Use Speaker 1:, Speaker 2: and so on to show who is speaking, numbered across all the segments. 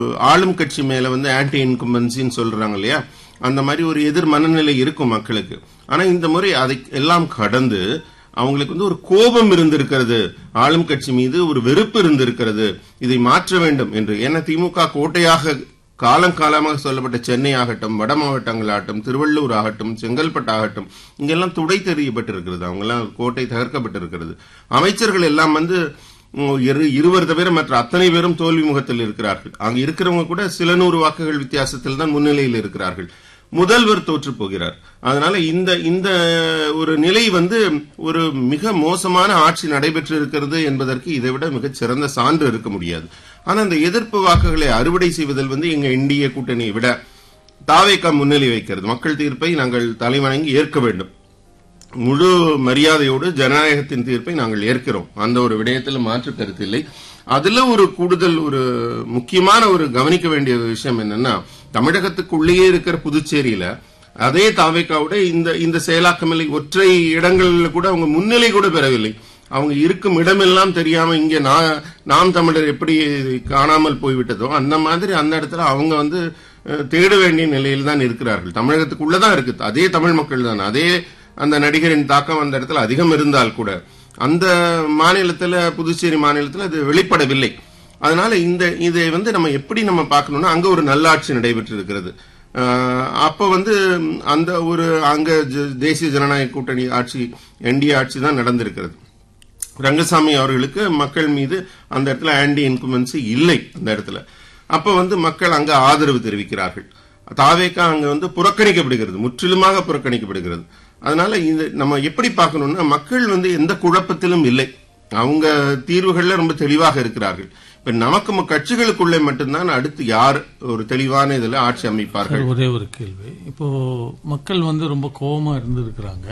Speaker 1: ஆளும் கட்சி மேல வந்து ஆன்டி இன்கும்பன்சின்னு சொல்றாங்க இல்லையா அந்த மாதிரி ஒரு எதிர் மனநிலை இருக்கும் மக்களுக்கு ஆனா இந்த முறை அதை எல்லாம் கடந்து அவங்களுக்கு வந்து ஒரு கோபம் இருந்திருக்கிறது ஆளும் கட்சி மீது ஒரு வெறுப்பு இருந்திருக்கிறது இதை மாற்ற வேண்டும் என்று ஏன்னா திமுக கோட்டையாக காலங்காலமாக சொல்லப்பட்ட சென்னை ஆகட்டும் வட மாவட்டங்கள் ஆகட்டும் திருவள்ளூர் ஆகட்டும் செங்கல்பட்டு ஆகட்டும் இங்கெல்லாம் துடை தெரியப்பட்டிருக்கிறது அவங்கெல்லாம் கோட்டை தகர்க்கப்பட்டிருக்கிறது அமைச்சர்கள் எல்லாம் வந்து உம், இரு- இருவர் தவிர மற்ற அத்தனை பேரும் தோல்வி முகத்தில் இருக்கிறார்கள் அங்க இருக்கிறவங்க கூட சில நூறு வாக்குகள் வித்தியாசத்தில் தான் முன்னிலையில் இருக்கிறார்கள் முதல்வர் தோற்று போகிறார் அதனால இந்த இந்த ஒரு நிலை வந்து ஒரு மிக மோசமான ஆட்சி நடைபெற்று இருக்கிறது என்பதற்கு இதை விட மிகச் சிறந்த சான்று இருக்க முடியாது ஆனா அந்த எதிர்ப்பு வாக்குகளை அறுவடை செய்வதில் வந்து எங்க இந்திய கூட்டணியை விட தாவேக்கா முன்னிலை வைக்கிறது மக்கள் தீர்ப்பை நாங்கள் தலைவணங்கி ஏற்க வேண்டும் முழு மரியாதையோடு ஜனநாயகத்தின் தீர்ப்பை நாங்கள் ஏற்கிறோம் அந்த ஒரு விடயத்தில் மாற்று கருத்தில்லை அதுல ஒரு கூடுதல் ஒரு முக்கியமான ஒரு கவனிக்க வேண்டிய விஷயம் என்னன்னா தமிழகத்துக்குள்ளேயே இருக்கிற புதுச்சேரியில அதே தாவேக்காவோட இந்த இந்த செயலாக்கமில்லை ஒற்றை இடங்கள்ல கூட அவங்க முன்னிலை கூட பெறவில்லை அவங்க இருக்கும் இடமெல்லாம் தெரியாம இங்க நா- நாம் தமிழர் எப்படி காணாமல் போய்விட்டதோ அந்த மாதிரி அந்த இடத்துல அவங்க வந்து அஹ், தேட வேண்டிய நிலையில் தான் இருக்கிறார்கள் தமிழகத்துக்குள்ளதான் இருக்கு அதே தமிழ் மக்கள் தான் அதே அந்த நடிகரின் தாக்கம் அந்த இடத்துல அதிகம் இருந்தால் கூட அந்த மாநிலத்துல புதுச்சேரி மாநிலத்துல அது வெளிப்படவில்லை அதனால இந்த இதை வந்து நம்ம எப்படி நம்ம பார்க்கணும்னா அங்க ஒரு நல்லாட்சி நடைபெற்று இருக்கிறது அஹ், அப்ப வந்து ம், அந்த ஒரு அங்க ஜ- தேசிய ஜனநாயக கூட்டணி ஆட்சி என்டிஏ ஆட்சி தான் நடந்திருக்கிறது ரங்கசாமி அவர்களுக்கு மக்கள் மீது அந்த இடத்துல ஆன்டி இன்குமென்சி இல்லை அந்த இடத்துல அப்ப வந்து மக்கள் அங்க ஆதரவு தெரிவிக்கிறார்கள் தாவேக்கா அங்க வந்து புறக்கணிக்கப்படுகிறது முற்றிலுமாக புறக்கணிக்கப்படுகிறது அதனால இது நம்ம எப்படி பார்க்கணும்னா மக்கள் வந்து எந்த குழப்பத்திலும் இல்லை அவங்க தீர்வுகள்ல ரொம்ப தெளிவாக இருக்கிறார்கள் இப்ப நமக்கு ம- கட்சிகளுக்குள்ளே மட்டும்தான் அடுத்து யார் ஒரு தெளிவான இதுல ஆட்சி அமைப்பார்கள்
Speaker 2: சார், ஒரே ஒரு கேள்வி இப்போ மக்கள் வந்து ரொம்ப கோபமா இருந்திருக்கிறாங்க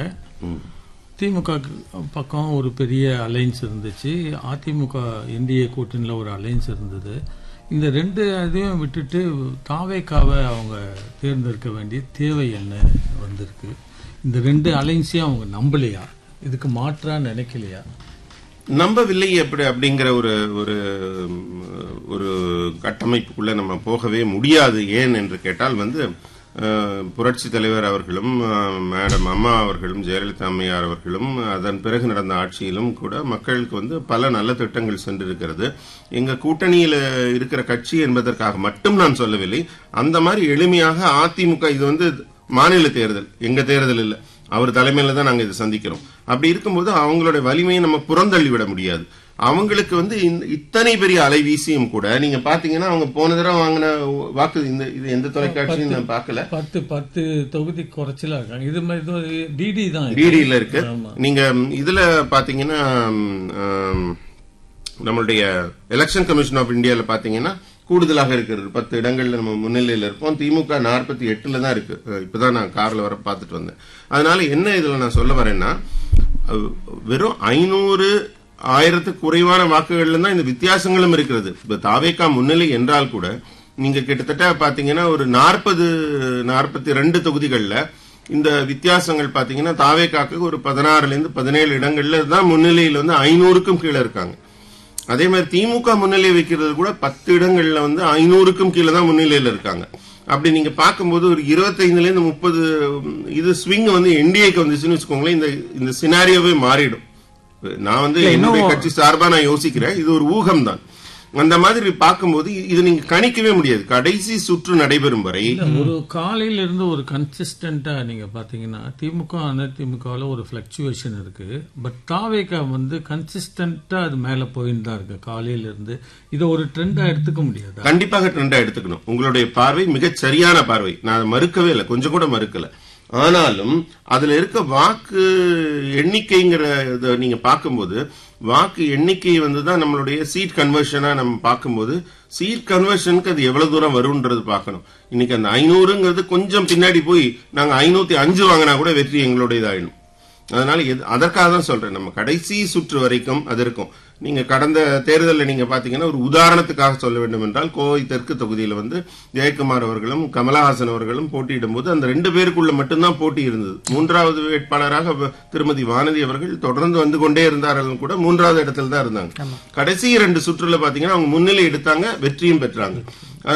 Speaker 2: திமுக க்கு பக்கம் ஒரு பெரிய அலைன்ஸ் இருந்துச்சு அதிமுக என்டிஏ கூட்டணியில் ஒரு அலைன்ஸ் இருந்தது இந்த ரெண்டு இதையும் விட்டுட்டு தாவேக்காவை அவங்க தேர்ந்தெடுக்க வேண்டிய தேவை என்ன வந்திருக்கு இந்த ரெண்டு அலைன்ஸையும் அவங்க நம்பலையா இதுக்கு மாற்றா நினைக்கலையா
Speaker 1: நம்பவில்லை எப்படி அப்படிங்கிற ஒரு ஒரு ம், ஒரு கட்டமைப்புக்குள்ள நம்ம போகவே முடியாது ஏன் என்று கேட்டால் வந்து அஹ், புரட்சி தலைவர் அவர்களும் அஹ், மேடம் அம்மா அவர்களும் ஜெயலலிதா அம்மையார் அவர்களும் அதன் பிறகு நடந்த ஆட்சியிலும் கூட மக்களுக்கு வந்து பல நல்ல திட்டங்கள் சென்றிருக்கிறது எங்க கூட்டணியில இருக்கிற கட்சி என்பதற்காக மட்டும் நான் சொல்லவில்லை அந்த மாதிரி எளிமையாக அதிமுக இது வந்து மாநில தேர்தல் எங்க தேர்தல் இல்ல அவர் தலைமையில தான் நாங்க இதை சந்திக்கிறோம் அப்படி இருக்கும்போது அவங்களோட வலிமையை நம்ம புறந்தள்ளி விட முடியாது அவங்களுக்கு வந்து இந்த- இத்தனை பெரிய அலைவீசியும் கூட நீங்க பாத்தீங்கன்னா அவங்க போன தடவை வாங்கின வாக்கு இந்த இது எந்த தொலைக்காட்சியும் நான் பார்க்கல
Speaker 2: பத்து பத்து தொகுதி குறைச்சலா இருக்காங்க இது மாதிரி டிடி தான் இது.
Speaker 1: டிடியில இருக்கு
Speaker 2: ஆமா.
Speaker 1: நீங்க ம், இதுல பாத்தீங்கன்னா ம், ஆம், நம்மளுடைய எலெக்ஷன் கமிஷன் ஆஃப் இந்தியால பாத்தீங்கன்னா கூடுதலாக இருக்கிறது பத்து இடங்கள்ல நம்ம முன்னிலையில இருப்போம் திமுக நாற்பத்தி எட்டுல தான் இருக்கு அஹ் இப்பதான் நான் கார்ல வர பார்த்துட்டு வந்தேன் அதனால என்ன இதுல நான் சொல்ல வரேன்னா அஹ், வெறும் ஐநூறு ஆயிரத்துக்கு குறைவான வாக்குகள்ல தான் இந்த வித்தியாசங்களும் இருக்கிறது இப்ப தாவேக்கா முன்னிலை என்றால் கூட நீங்க கிட்டத்தட்ட பாத்தீங்கன்னா ஒரு நாற்பது நாற்பத்தி ரெண்டு தொகுதிகள்ல இந்த வித்தியாசங்கள் பாத்தீங்கன்னா தாவேக்காக்கு ஒரு பதினாறுல இருந்து பதினேழு இடங்கள்ல தான் முன்னிலையில் வந்து ஐநூறுக்கும் கீழே இருக்காங்க அதே மாதிரி திமுக முன்னிலை வைக்கிறது கூட பத்து இடங்கள்ல வந்து ஐநூறுக்கும் கீழே தான் முன்னிலையில இருக்காங்க அப்படி நீங்க பார்க்கும்போது ஒரு இருபத்தைந்துல இருந்து முப்பது இது ஸ்விங் வந்து என்டிஏக்கு வந்துச்சுன்னு வச்சுக்கோங்களேன் இந்த இந்த சினாரியோவே மாறிடும் நான் வந்து என்னுடைய கட்சி சார்பா நான் யோசிக்கிறேன் இது ஒரு ஊகம் தான் அந்த மாதிரி பார்க்கும்போது இது நீங்க கணிக்கவே முடியாது கடைசி சுற்று நடைபெறும் வரை
Speaker 2: இல்ல, ஒரு காலையில இருந்து ஒரு கன்சிஸ்டண்டா நீங்க பாத்தீங்கன்னா திமுக அதிமுகவில் ஒரு பிளக்சுவேஷன் இருக்கு பட் தாவேகா வந்து கன்சிஸ்டண்டா அது மேல போயின்னு தான் இருக்கு காலையில இருந்து இதை ஒரு ட்ரெண்டா எடுத்துக்க முடியாதா
Speaker 1: கண்டிப்பாக ட்ரெண்டா எடுத்துக்கணும் உங்களுடைய பார்வை மிகச் சரியான பார்வை நான் அதை மறுக்கவே இல்லை கொஞ்சம் கூட மறுக்கல ஆனாலும் அதுல இருக்க வாக்கு எண்ணிக்கைங்கிற இதை நீங்க பார்க்கும்போது வாக்கு எண்ணிக்கை வந்து தான் நம்மளுடைய சீட் கன்வர்ஷனா நம்ம பார்க்கும்போது சீட் கன்வர்ஷனுக்கு அது எவ்வளவு தூரம் வரும்ன்றது பார்க்கணும் இன்னைக்கு அந்த ஐநூறுங்கிறது கொஞ்சம் பின்னாடி போய் நாங்க ஐநூத்தி அஞ்சு வாங்கினா கூட வெற்றி எங்களுடையதாயிடும் அதனால எது அதற்காக தான் சொல்றேன் நம்ம கடைசி சுற்று வரைக்கும் அது இருக்கும் நீங்க கடந்த தேர்தலில் நீங்க பாத்தீங்கன்னா ஒரு உதாரணத்துக்காக சொல்ல வேண்டும் என்றால் கோவை தெற்கு தொகுதியில் வந்து ஜெயக்குமார் அவர்களும் கமலஹாசன் அவர்களும் போட்டியிடும் போது அந்த ரெண்டு பேருக்குள்ள மட்டும்தான் போட்டி இருந்தது மூன்றாவது வேட்பாளராக வ- திருமதி வானதி அவர்கள் தொடர்ந்து வந்து கொண்டே இருந்தார்கள் கூட மூன்றாவது இடத்துல தான் இருந்தாங்க கடைசி இரண்டு சுற்றுல பாத்தீங்கன்னா அவங்க முன்னிலை எடுத்தாங்க வெற்றியும் பெற்றாங்க